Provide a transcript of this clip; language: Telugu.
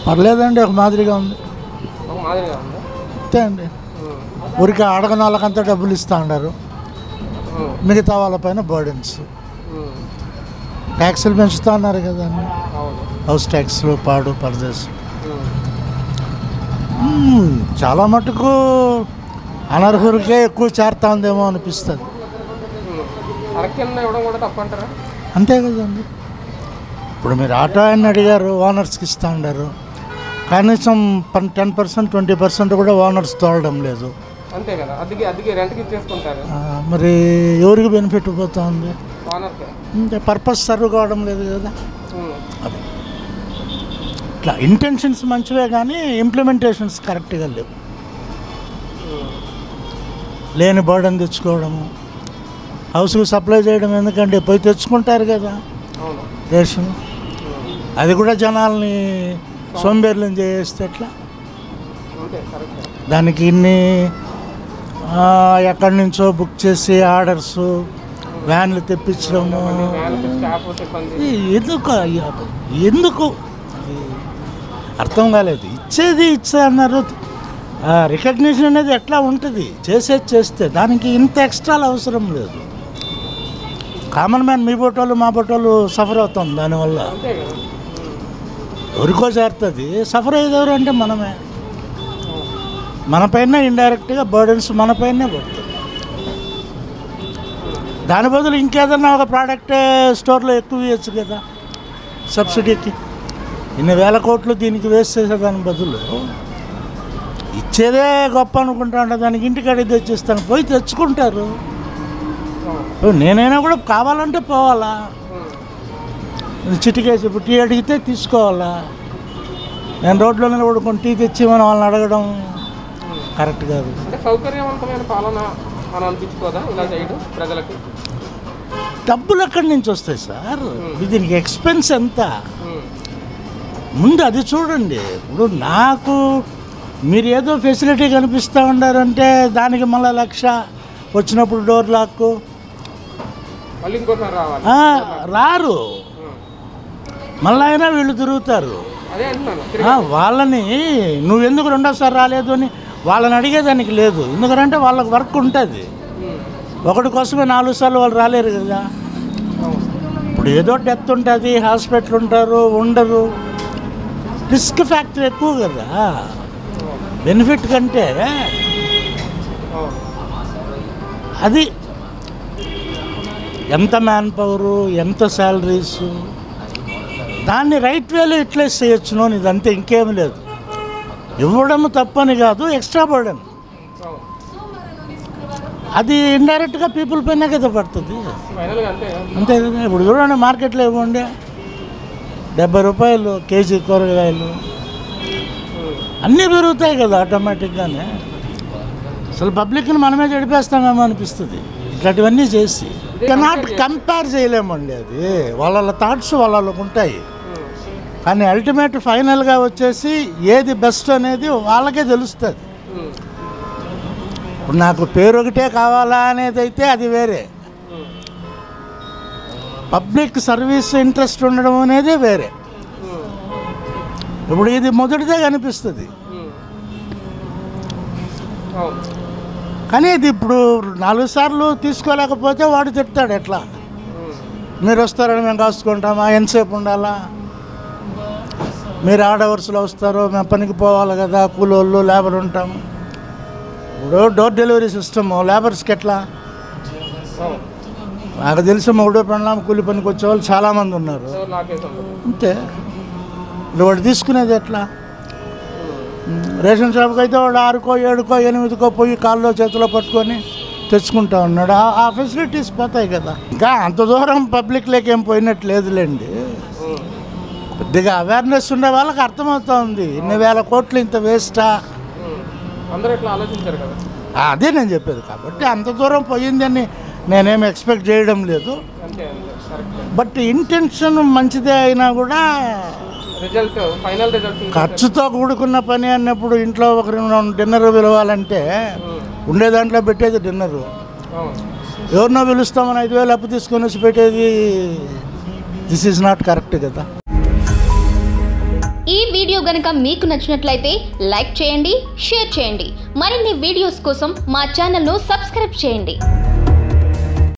పర్లేదండి ఒక మాదిరిగా ఉంది ఒక మాదిరిగా ఉందా అంతే అండి ఉమ్, ఊరికి అడగని వాళ్ళకంతా డబ్బులు ఇస్తూ ఉన్నారు ఉమ్, మిగతా వాళ్ళపైన బర్డెన్స్ ఉమ్, ట్యాక్సులు పెంచుతూ ఉన్నారు కదండి అవును హౌస్ ట్యాక్స్లు పాడు పరదేశం ఉమ్, మ్మ్. చాలా మటుకు అనర్హులకే ఎక్కువ చేరుతా ఉందేమో అనిపిస్తుంది ఉమ్. అరకెన్న ఇవ్వడం కూడా తప్పంటారా అంతే కదండి ఇప్పుడు మీరు ఆటో ఆయన అడిగారు ఓనర్స్కి ఇస్తూ ఉండారు కనీసం పన్ టెన్ పర్సెంట్ ట్వంటీ పర్సెంట్ కూడా ఓనర్స్ తోలడం లేదు అంతే కదా అద్దెకి అద్దెకి రెంట్కి ఇచ్చేసుకుంటారు ఆ, మరి ఎవరికి బెనిఫిట్ పోతా ఉంది ఓనర్కి ఇంకా పర్పస్ సర్వ్ కావడం లేదు కదా ఉమ్, అది ఇట్లా ఇంటెన్షన్స్ మంచివే కానీ ఇంప్లిమెంటేషన్స్ కరెక్ట్గా లేవు ఉమ్, లేని బర్డన్ తెచ్చుకోవడము హౌస్కి సప్లై చేయడం ఎందుకంటే పోయి తెచ్చుకుంటారు కదా అవును రేషన్ ఉమ్, అది కూడా జనాల్ని సోంబేర్లను చేస్తే ఎట్లా అంతే కరెక్ట్ దానికి ఇన్ని ఆ, ఎక్కడి నుంచో బుక్ చేసి ఆర్డర్స్ వ్యాన్లు తెప్పించడము వ్యాన్కి స్టాఫ్ సిబ్బంది ఈ ఎందుకు అయ్య- ఎందుకు ఈ అర్థం కాలేదు ఇచ్చేది ఇచ్చే అన్నారు రికగ్నిషన్ అనేది ఎట్లా ఉంటుంది చేసేది చేస్తే దానికి ఇంత ఎక్స్ట్రాలు అవసరం లేదు కామన్ మ్యాన్ మీ బొట్టోళ్ళు మా బొట్టోళ్ళు సఫర్ అవుతాం దానివల్ల అంతే కదా ఉమ్, ఎవరికో చేరుతుంది సఫర్ అయ్యేది ఎవరు అంటే మనమే మనపైన ఇండైరెక్ట్గా బర్డన్స్ మనపైనే పడుతుంది దాని బదులు ఇంకేదన్నా ఒక ప్రోడక్ట్ స్టోర్లో ఎక్కువ ఇవ్వచ్చు కదా సబ్సిడీకి ఇన్ని వేల కోట్లు దీనికి వేస్ట్ చేసేదాని బదులు ఇచ్చేదే గొప్ప అనుకుంటా ఉంటా దానికి ఇంటికి అడిగి తెచ్చిస్తాను పోయి తెచ్చుకుంటారు అవును నేనైనా కూడా కావాలంటే పోవాలా ఉమ్, చిటికేసి ఇప్పుడు టీ అడిగితే తీసుకోవాలా నేను రోడ్లో నిలబడుకొని టీ తెచ్చి మనం వాళ్ళని అడగడం ఉమ్. కరెక్ట్ కాదు అంటే సౌకర్యవంతమైన పాలన అని అనిపించుకోదా ఇలా చేయడం ప్రజలకి డబ్బులు ఎక్కడి నుంచి వస్తాయి సార్ దీనికి ఎక్స్పెన్స్ ఎంత ఉమ్, ముందు అది చూడండి ఇప్పుడు నాకు మీరు ఏదో ఫెసిలిటీ కనిపిస్తూ ఉండారంటే దానికి మళ్ళీ లక్ష వచ్చినప్పుడు డోర్ లాక్కు మళ్ళీ ఇంకోసారి రావాలి ఆ, రారు ఉమ్, మళ్ళీ అయినా వీళ్ళు తిరుగుతారు అదే అంటున్నాను ఆ, తిరిగి వాళ్ళని నువ్వెందుకు రెండోసారి రాలేదు అని వాళ్ళని అడిగేదానికి లేదు ఎందుకంటే వాళ్ళకి వర్క్ ఉంటుంది ఉమ్, ఒకటి కోసమే నాలుగు సార్లు వాళ్ళు రాలేరు కదా అవును ఇప్పుడు ఏదో డెత్ ఉంటుంది హాస్పిటల్ ఉంటారు ఉండరు రిస్క్ ఫ్యాక్టర్ ఎక్కువ కదా బెనిఫిట్ కంటే అవును అది ఎంత మ్యాన్ పవరు ఎంత శాలరీస్ దాన్ని రైట్ వేలో యూటిలైజ్ చేయొచ్చును అని ఇదంతే ఇంకేం లేదు ఇవ్వడం తప్పని కాదు ఎక్స్ట్రా బర్డన్ అవును అది ఇండైరెక్ట్గా పీపుల్ పైన కదా పడుతుంది ఫైనల్గా అంతే అంతే కదా ఇప్పుడు చూడండి మార్కెట్లో ఇవ్వండి డెబ్బై రూపాయలు కేజీ కూరగాయలు ఉమ్, అన్నీ పెరుగుతాయి కదా ఆటోమేటిక్గానే అసలు పబ్లిక్ని మనమే చెడిపేస్తామేమో అనిపిస్తుంది ఇట్లాంటివన్నీ చేసి కెనాట్ కంపేర్ చేయలేమండి అది వాళ్ళ థాట్స్ వాళ్ళకి ఉంటాయి ఉమ్, కానీ అల్టిమేట్ ఫైనల్గా వచ్చేసి ఏది బెస్ట్ అనేది వాళ్ళకే తెలుస్తుంది ఉమ్, ఇప్పుడు నాకు పేరు ఒకటే కావాలా అనేది అయితే అది వేరే ఉమ్, పబ్లిక్ సర్వీస్ ఇంట్రెస్ట్ ఉండడం అనేది వేరే ఉమ్, ఇప్పుడు ఇది మొదటిదే కనిపిస్తుంది ఉమ్. అవును కానీ ఇది ఇప్పుడు నాలుగు సార్లు తీసుకోలేకపోతే వాడు తిడతాడు ఎట్లా ఉమ్, మీరు వస్తారని మేము కాసుకుంటామా ఎంతసేపు ఉండాలా మీరు ఆడ అవర్స్లో వస్తారు మేము పనికి పోవాలి కదా కూలోళ్ళు లేబర్ ఉంటాము ఇప్పుడు డోర్ డెలివరీ సిస్టమ్ లేబర్స్కి ఎట్లా అవును నాకు తెలిసి మూడో పెండ్లాం కూలి పనికి వచ్చే వాళ్ళు చాలామంది ఉన్నారు ఎవరు లాకేసి ఉంటుంది అంతే ఇప్పుడు వాడు తీసుకునేది ఎట్లా ఉమ్, ఉమ్, రేషన్ షాప్కి అయితే వాడు ఆరుకో ఏడుకో ఎనిమిదికో పోయి కాల్లో చేతిలో పట్టుకొని తెచ్చుకుంటా ఉన్నాడు ఆ- ఆ ఫెసిలిటీస్ పోతాయి కదా ఇంకా అంత దూరం పబ్లిక్లోకి ఏం పోయినట్టు లేదులేండి ఉమ్, కొద్దిగా అవేర్నెస్ ఉండే వాళ్ళకి అర్థమవుతా ఉంది ఇన్ని వేల కోట్లు ఇంత వేస్టా ఉమ్. అందరూ ఇట్లా ఆలోచించారు కదా అదే నేను చెప్పేది కాబట్టి అంత దూరం పోయిందని నేనేం ఎక్స్పెక్ట్ చేయడం లేదు అంతే అంతే కరెక్ట్ బట్ ఇంటెన్షన్ మంచిదే అయినా కూడా రిజల్ట్ ఫైనల్ రిజల్ట్ ఖర్చుతో కూడుకున్న పని అన్నప్పుడు ఇంట్లో ఒకరి డిన్నర్ పిలవాలంటే ఉండే దాంట్లో పెట్టేది డిన్నరు అవును ఎవరినో పిలుస్తామని ఐదు వేలు అప్పు తీసుకొని వచ్చి పెట్టేది దిస్ ఈజ్ నాట్ కరెక్ట్ కదా ఈ వీడియో వీడియో గనక మీకు నచ్చినట్లయితే లైక్ చేయండి షేర్ చేయండి మరిన్ని వీడియోస్ కోసం మా ఛానల్ను సబ్స్క్రైబ్ చేయండి